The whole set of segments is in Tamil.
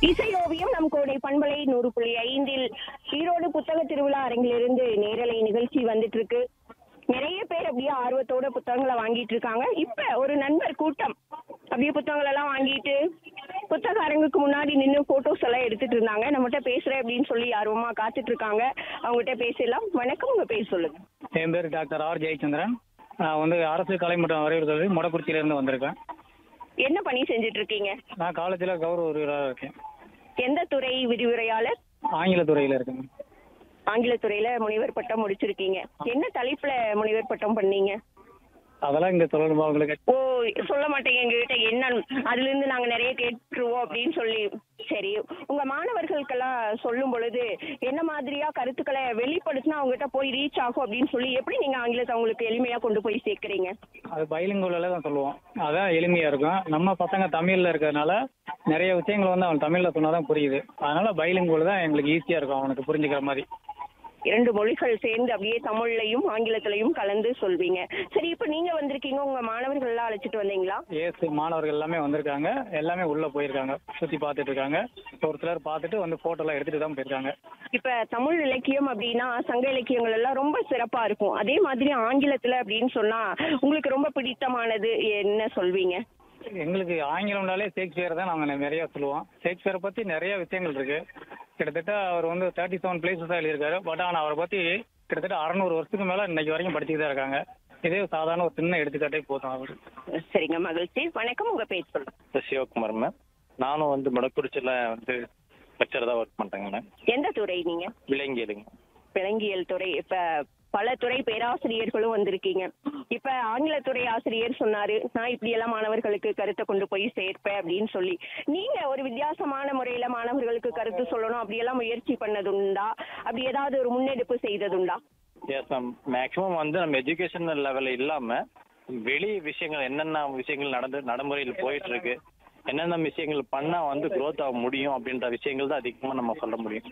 இசையோவியம் நம் கோடை பண்பலை நூறு புள்ளி ஐந்தில் ஈரோடு புத்தக திருவிழா அரங்கிலிருந்து நேரலை நிகழ்ச்சி வந்துட்டு இருக்கு நிறைய பேர் அப்படியே ஆர்வத்தோட புத்தகங்களை வாங்கிட்டு இருக்காங்க இப்ப ஒரு நண்பர் கூட்டம் அப்படியே புத்தகங்கள் எல்லாம் வாங்கிட்டு புத்தக அரங்குக்கு முன்னாடி நின்று போட்டோஸ் எல்லாம் எடுத்துட்டு இருந்தாங்க நம்மகிட்ட பேசுறேன் அப்படின்னு சொல்லி ஆர்வமா காத்துட்டு இருக்காங்க அவங்ககிட்ட பேசலாம் வணக்கம் உங்க பேர் சொல்லுங்க என் பேர் டாக்டர் ஆர் ஜெயச்சந்திரன் நான் வந்து அரசு கலை மற்றும் வரைவு கல்வி மொடக்குறிச்சியிலேருந்து வந்திருக்கேன் என்ன பணி செஞ்சுட்டு இருக்கீங்க நான் காலேஜில் கௌரவ உறுப்பினராக இருக்கேன் எந்த துறை விரிவுரையாளர் ஆங்கில துறையில் இருக்கேன் ஆங்கில துறையில முனைவர் பட்டம் முடிச்சிருக்கீங்க என்ன தலைப்புல முனைவர் பட்டம் பண்ணீங்க அதெல்லாம் இங்கே சொல்லணுமா உங்களுக்கு ஓ சொல்ல மாட்டேங்க எங்ககிட்ட என்ன அதுல இருந்து நாங்க நிறைய கேட்டுருவோம் அப்படின்னு சொல்லி சரி உங்க மாணவர்களுக்கெல்லாம் சொல்லும் பொழுது என்ன மாதிரியா கருத்துக்களை வெளிப்படுத்தினா அவங்ககிட்ட போய் ரீச் ஆகும் அப்படின்னு சொல்லி எப்படி நீங்க ஆங்கிலத்தை அவங்களுக்கு எளிமையா கொண்டு போய் சேர்க்கறீங்க அது பைலிங்குள்ள தான் சொல்லுவோம் அதான் எளிமையாக இருக்கும் நம்ம பசங்க தமிழில் இருக்கிறதுனால நிறைய விஷயங்கள் வந்து அவன் தமிழில் சொன்னால் தான் புரியுது அதனால பைலிங்குள்ள தான் எங்களுக்கு ஈஸியாக இருக்கும் அவனுக்கு புரிஞ்சுக்கிற மாதிரி இரண்டு மொழிகள் சேர்ந்து அப்படியே தமிழ்லையும் ஆங்கிலத்திலையும் கலந்து சொல்வீங்க சரி இப்ப நீங்க வந்திருக்கீங்க உங்க மாணவர்கள் எல்லாம் அழைச்சிட்டு வந்தீங்களா ஏசு மாணவர்கள் எல்லாமே வந்திருக்காங்க எல்லாமே உள்ளே போயிருக்காங்க சுற்றி பார்த்துட்டு இருக்காங்க ஒரு சிலர் பார்த்துட்டு வந்து ஃபோட்டோலாம் எடுத்துகிட்டு தான் போயிருக்காங்க இப்ப தமிழ் இலக்கியம் அப்படின்னா சங்க இலக்கியங்கள் எல்லாம் ரொம்ப சிறப்பா இருக்கும் அதே மாதிரி ஆங்கிலத்துல அப்படின்னு சொன்னா உங்களுக்கு ரொம்ப பிடித்தமானது என்ன சொல்வீங்க எங்களுக்கு ஆங்கிலம்னாலே ஷேக்ஸ்பியர் தான் நாங்கள் நிறைய சொல்லுவோம் ஷேக்ஸ்பியரை பற்றி நிறைய விஷயங்கள் இருக்கு கிட்டத்தட்ட அவர் வந்து தேர்ட்டி செவன் பிளேசஸ் தான் எழுதியிருக்காரு பட் ஆனால் அவரை பற்றி கிட்டத்தட்ட அறநூறு வருஷத்துக்கு மேலே இன்னைக்கு வரைக்கும் படிச்சுட்டு தான் இருக்காங்க இதே சாதாரண ஒரு சின்ன எடுத்துக்காட்டே போதும் அவர் சரிங்க மகிழ்ச்சி வணக்கம் உங்க பேர் சொல்லுங்க சிவகுமார் மேம் நானும் வந்து முடக்குறிச்சியில் வந்து லெக்சர் தான் ஒர்க் பண்ணுறேங்க மேம் எந்த துறை நீங்க விலங்கியலுங்க விலங்கியல் துறை இப்ப பல துறை பேராசிரியர்களும் வந்திருக்கீங்க இப்ப ஆங்கிலத்துறை ஆசிரியர் சொன்னாரு நான் இப்படி எல்லாம் மாணவர்களுக்கு கருத்தை கொண்டு போய் சேர்ப்பேன் அப்படின்னு சொல்லி நீங்க ஒரு வித்தியாசமான முறையில மாணவர்களுக்கு கருத்து சொல்லணும் அப்படியெல்லாம் முயற்சி பண்ணதுண்டா அப்படி ஏதாவது ஒரு முன்னெடுப்பு செய்ததுண்டா எஸ் மேம் மேக்ஸிமம் வந்து நம்ம எஜுகேஷனல் லெவலில் இல்லாமல் வெளி விஷயங்கள் என்னென்ன விஷயங்கள் நடந்து நடைமுறையில் போயிட்டு இருக்கு என்னென்ன விஷயங்கள் பண்ணால் வந்து growth ஆக முடியும் அப்படின்ற விஷயங்கள் தான் அதிகமாக நம்ம சொல்ல முடியும்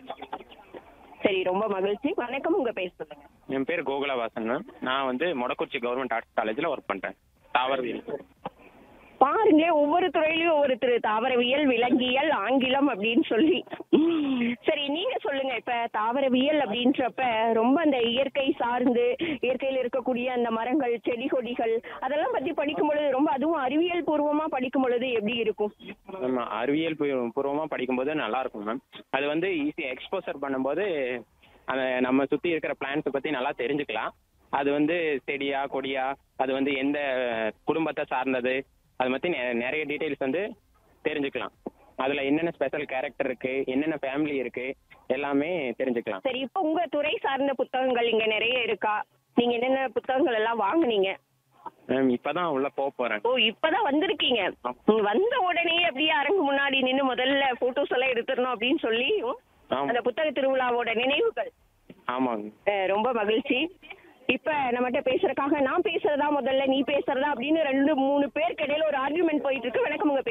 சரி ரொம்ப மகிழ்ச்சி வணக்கம் உங்க பேர் சொல்லுங்க என் பேர் கோகுலவாசன் மேம் நான் வந்து மொடக்குறிச்சி கவர்மெண்ட் ஆர்ட்ஸ் காலேஜில் ஒர்க் பண்ணுறேன் தாவரவியல் பாருங்க ஒவ்வொரு துறையிலயும் ஒவ்வொருத்தர் தாவரவியல் விலங்கியல் ஆங்கிலம் அப்படின்னு சொல்லி சரி நீங்க சொல்லுங்க இப்ப தாவரவியல் அப்படின்றப்ப ரொம்ப அந்த இயற்கை சார்ந்து இயற்கையில் இருக்கக்கூடிய அந்த மரங்கள் செடி கொடிகள் அதெல்லாம் பத்தி படிக்கும் பொழுது ரொம்ப அதுவும் அறிவியல் பூர்வமா படிக்கும் பொழுது எப்படி இருக்கும் நம்ம அறிவியல் பூ- பூர்வமா படிக்கும்போது நல்லா இருக்கும் மேம் அது வந்து ஈஸி எக்ஸ்போசர் பண்ணும்போது அந்த நம்ம சுற்றி இருக்கிற பிளான்ஸை பற்றி நல்லா தெரிஞ்சுக்கலாம் அது வந்து செடியா கொடியா அது வந்து எந்த குடும்பத்தை சார்ந்தது அது பற்றி நெ- நிறைய டீட்டெயில்ஸ் வந்து தெரிஞ்சுக்கலாம் அதில் என்னென்ன ஸ்பெஷல் கேரக்டர் இருக்கு என்னென்ன ஃபேமிலி இருக்கு எல்லாமே தெரிஞ்சுக்கலாம் சரி இப்ப உங்க துறை சார்ந்த புத்தகங்கள் இங்க நிறைய இருக்கா நீங்க என்னென்ன புத்தகங்கள் எல்லாம் வாங்குனீங்க மேம் இப்போ தான் உள்ளே போக போகிறேன் ஓ இப்பதான் வந்திருக்கீங்க நீங்க வந்த உடனே அப்படியே அரங்கு முன்னாடி நின்னு முதல்ல போட்டோஸ் எல்லாம் எடுத்துடணும் அப்படின்னு சொல்லி ஆமா. அந்த புத்தக திருவிழாவோட நினைவுகள் ஆமாங்க அஹ், ரொம்ப மகிழ்ச்சி இப்ப நம்மகிட்ட பேசுறதுக்காக நான் பேசுறதா முதல்ல நீ பேசுறதா அப்படின்னு ரெண்டு மூணு பேருக்கு இடையில ஒரு ஆர்குமெண்ட் போயிட்டு இருக்கு வணக்கம் உங்க பேர்